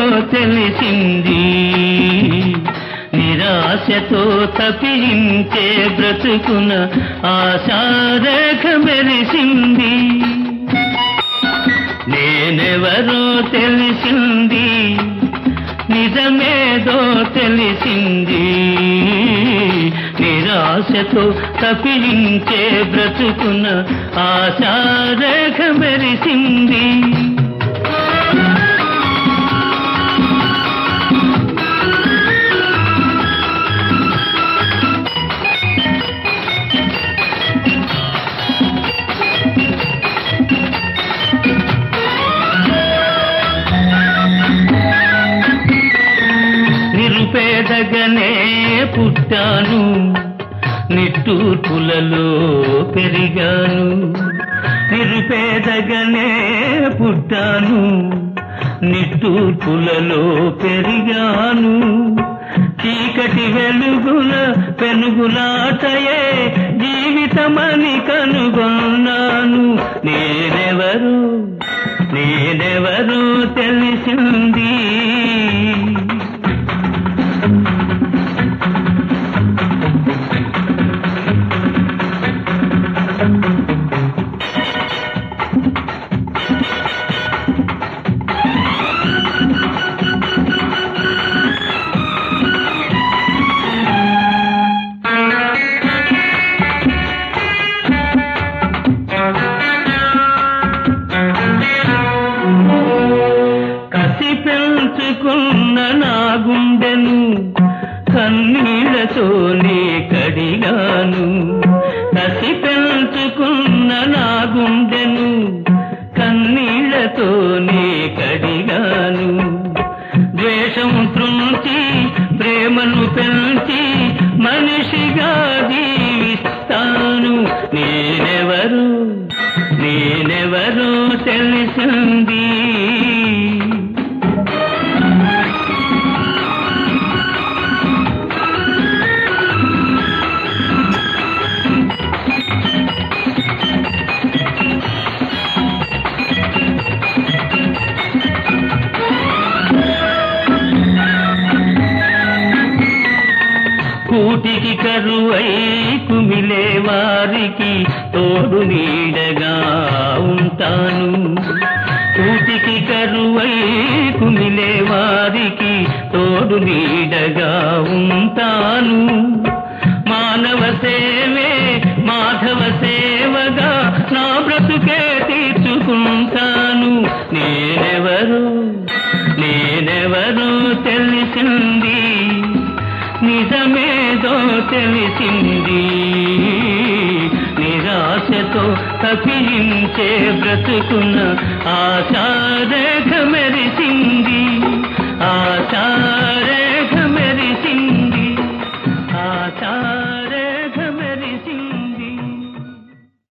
తెలిసింది నిరాశతో తప్పించే బ్రతుకున ఆశారేఖ మెరిసింది నేనెవరో తెలిసింది నిజమేదో తెలిసింది నిరాశతో తప్పించే బ్రతుకున ఆశారేఖ మెరిసింది నిరుపేదగనే పుట్టాను నిట్టూర్పులలో పెరిగాను నిరుపేదగనే పుట్టాను నిట్టూర్పులలో పెరిగాను చీకటి వెలుగుల పెనుగులాటయే జీవితమని కనుగొన్నాను నేనెవరు నేనెవరు తెలిసింది కసి పెంచుకున్న నా గుండెను కన్నీళ్లతోనే కడిగాను కసి పెంచుకున్న నా గుండెను కన్నీళ్లతోనే కడిగాను ద్వేషం త్రుంచి ప్రేమను పెంచి మనిషిగా జీవిస్తాను నేనెవరు నేనెవరు తెలిసింది కూటికి కరువై కుమిలే వారికి తోడు నీడగా ఉంటాను కూటికి కరువై కుమిలే వారికి తోడు నీడగా ఉంటాను మానవ సేవే మాధవ సేవగా నా బ్రతుకే తీర్చుకుంటాను నేనెవరు నేనెవరు తెలిసింది నిజమేదో తెలిసింది నిరాశతో తప్పించే బ్రతుకున ఆశారేఖ మెరిసింది ఆశా